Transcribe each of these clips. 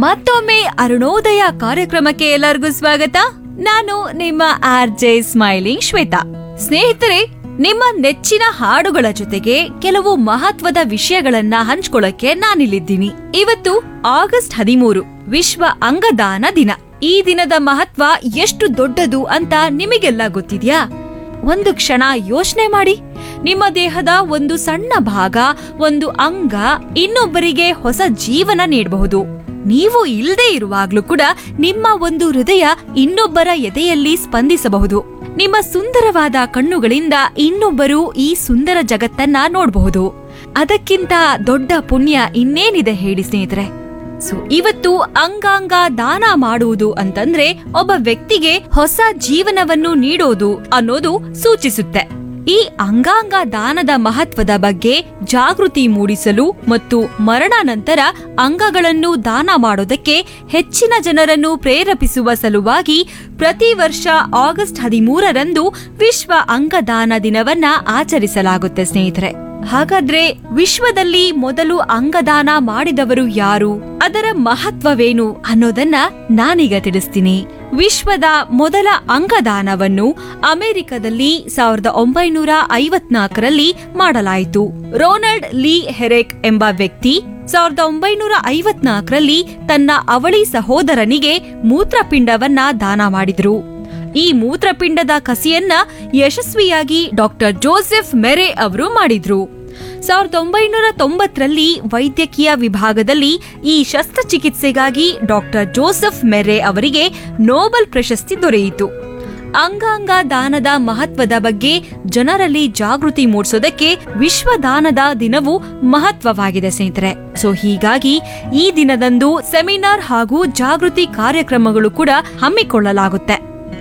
ಮತ್ತೊಮ್ಮೆ ಅರುಣೋದಯ ಕಾರ್ಯಕ್ರಮಕ್ಕೆ ಎಲ್ಲರಿಗೂ ಸ್ವಾಗತ ನಾನು ನಿಮ್ಮ ಆರ್ ಜೆ ಸ್ಮೈಲಿಂಗ್ ಶ್ವೇತಾ ಸ್ನೇಹಿತರೆ ನಿಮ್ಮ ನೆಚ್ಚಿನ ಹಾಡುಗಳ ಜೊತೆಗೆ ಕೆಲವು ಮಹತ್ವದ ವಿಷಯಗಳನ್ನ ಹಂಚ್ಕೊಳ್ಳಕ್ಕೆ ನಾನಿಲ್ಲಿದ್ದೀನಿ ಇವತ್ತು ಆಗಸ್ಟ್ ಹದಿಮೂರು ವಿಶ್ವ ಅಂಗದಾನ ದಿನ ಈ ದಿನದ ಮಹತ್ವ ಎಷ್ಟು ದೊಡ್ಡದು ಅಂತ ನಿಮಗೆಲ್ಲ ಗೊತ್ತಿದ್ಯಾ ಒಂದು ಕ್ಷಣ ಯೋಚನೆ ಮಾಡಿ ನಿಮ್ಮ ದೇಹದ ಒಂದು ಸಣ್ಣ ಭಾಗ ಒಂದು ಅಂಗ ಇನ್ನೊಬ್ಬರಿಗೆ ಹೊಸ ಜೀವನ ನೀಡಬಹುದು ನೀವು ಇಲ್ಲದೆ ಇರುವಾಗ್ಲೂ ಕೂಡ ನಿಮ್ಮ ಒಂದು ಹೃದಯ ಇನ್ನೊಬ್ಬರ ಎದೆಯಲ್ಲಿ ಸ್ಪಂದಿಸಬಹುದು ನಿಮ್ಮ ಸುಂದರವಾದ ಕಣ್ಣುಗಳಿಂದ ಇನ್ನೊಬ್ಬರು ಈ ಸುಂದರ ಜಗತ್ತನ್ನ ನೋಡಬಹುದು ಅದಕ್ಕಿಂತ ದೊಡ್ಡ ಪುಣ್ಯ ಇನ್ನೇನಿದೆ ಹೇಳಿ ಸ್ನೇಹಿತರೆ ಸೊ ಇವತ್ತು ಅಂಗಾಂಗ ದಾನ ಮಾಡುವುದು ಅಂತಂದ್ರೆ ಒಬ್ಬ ವ್ಯಕ್ತಿಗೆ ಹೊಸ ಜೀವನವನ್ನು ನೀಡೋದು ಅನ್ನೋದು ಸೂಚಿಸುತ್ತೆ ಈ ಅಂಗಾಂಗ ದಾನದ ಮಹತ್ವದ ಬಗ್ಗೆ ಜಾಗೃತಿ ಮೂಡಿಸಲು ಮತ್ತು ಮರಣಾನಂತರ ಅಂಗಗಳನ್ನು ದಾನ ಮಾಡೋದಕ್ಕೆ ಹೆಚ್ಚಿನ ಜನರನ್ನು ಪ್ರೇರೇಪಿಸುವ ಸಲುವಾಗಿ ಪ್ರತಿ ವರ್ಷ ಆಗಸ್ಟ್ ಹದಿಮೂರರಂದು ವಿಶ್ವ ಅಂಗದಾನ ದಿನವನ್ನ ಆಚರಿಸಲಾಗುತ್ತೆ ಸ್ನೇಹಿತರೆ ಹಾಗಾದ್ರೆ ವಿಶ್ವದಲ್ಲಿ ಮೊದಲು ಅಂಗದಾನ ಮಾಡಿದವರು ಯಾರು ಅದರ ಮಹತ್ವವೇನು ಅನ್ನೋದನ್ನ ನಾನೀಗ ತಿಳಿಸ್ತೀನಿ ವಿಶ್ವದ ಮೊದಲ ಅಂಗದಾನವನ್ನು ಅಮೆರಿಕದಲ್ಲಿ ಸಾವಿರದ ಒಂಬೈನೂರ ಐವತ್ನಾಲ್ಕರಲ್ಲಿ ಮಾಡಲಾಯಿತು ರೋನಾಲ್ಡ್ ಲೀ ಹೆರೆಕ್ ಎಂಬ ವ್ಯಕ್ತಿ ಸಾವಿರದ ಒಂಬೈನೂರ ಐವತ್ನಾಲ್ಕರಲ್ಲಿ ತನ್ನ ಅವಳಿ ಸಹೋದರನಿಗೆ ಮೂತ್ರಪಿಂಡವನ್ನ ದಾನ ಮಾಡಿದ್ರು ಈ ಮೂತ್ರಪಿಂಡದ ಕಸಿಯನ್ನ ಯಶಸ್ವಿಯಾಗಿ ಡಾಕ್ಟರ್ ಜೋಸೆಫ್ ಮೆರೆ ಅವರು ಮಾಡಿದ್ರು ಸಾವಿರದ ಒಂಬೈನೂರ ತೊಂಬತ್ತರಲ್ಲಿ ವೈದ್ಯಕೀಯ ವಿಭಾಗದಲ್ಲಿ ಈ ಶಸ್ತ್ರಚಿಕಿತ್ಸೆಗಾಗಿ ಡಾಕ್ಟರ್ ಜೋಸೆಫ್ ಮೆರೆ ಅವರಿಗೆ ನೋಬೆಲ್ ಪ್ರಶಸ್ತಿ ದೊರೆಯಿತು ಅಂಗಾಂಗ ದಾನದ ಮಹತ್ವದ ಬಗ್ಗೆ ಜನರಲ್ಲಿ ಜಾಗೃತಿ ಮೂಡಿಸೋದಕ್ಕೆ ವಿಶ್ವ ದಾನದ ದಿನವು ಮಹತ್ವವಾಗಿದೆ ಸ್ನೇಹಿತರೆ ಸೊ ಹೀಗಾಗಿ ಈ ದಿನದಂದು ಸೆಮಿನಾರ್ ಹಾಗೂ ಜಾಗೃತಿ ಕಾರ್ಯಕ್ರಮಗಳು ಕೂಡ ಹಮ್ಮಿಕೊಳ್ಳಲಾಗುತ್ತೆ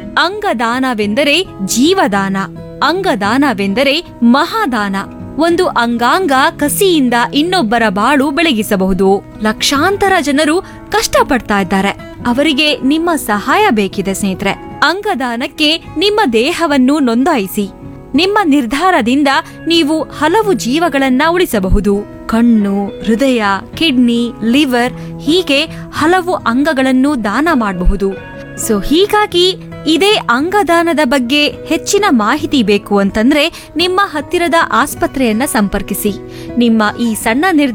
ಅಂಗದಾನವೆಂದರೆ ಜೀವದಾನ ಅಂಗದಾನವೆಂದರೆ ಮಹಾದಾನ ಒಂದು ಅಂಗಾಂಗ ಕಸಿಯಿಂದ ಇನ್ನೊಬ್ಬರ ಬಾಳು ಬೆಳಗಿಸಬಹುದು ಲಕ್ಷಾಂತರ ಜನರು ಕಷ್ಟಪಡ್ತಾ ಇದ್ದಾರೆ ಅವರಿಗೆ ನಿಮ್ಮ ಸಹಾಯ ಬೇಕಿದೆ ಸ್ನೇಹಿತರೆ ಅಂಗದಾನಕ್ಕೆ ನಿಮ್ಮ ದೇಹವನ್ನು ನೋಂದಾಯಿಸಿ ನಿಮ್ಮ ನಿರ್ಧಾರದಿಂದ ನೀವು ಹಲವು ಜೀವಗಳನ್ನ ಉಳಿಸಬಹುದು ಕಣ್ಣು ಹೃದಯ ಕಿಡ್ನಿ ಲಿವರ್ ಹೀಗೆ ಹಲವು ಅಂಗಗಳನ್ನು ದಾನ ಮಾಡಬಹುದು ಸೊ ಹೀಗಾಗಿ ಇದೇ ಅಂಗದಾನದ ಬಗ್ಗೆ ಹೆಚ್ಚಿನ ಮಾಹಿತಿ ಬೇಕು ಅಂತಂದ್ರೆ ನಿಮ್ಮ ಹತ್ತಿರದ ಆಸ್ಪತ್ರೆಯನ್ನ ಸಂಪರ್ಕಿಸಿ ನಿಮ್ಮ ಈ ಸಣ್ಣ ನಿರ್ಧಾರ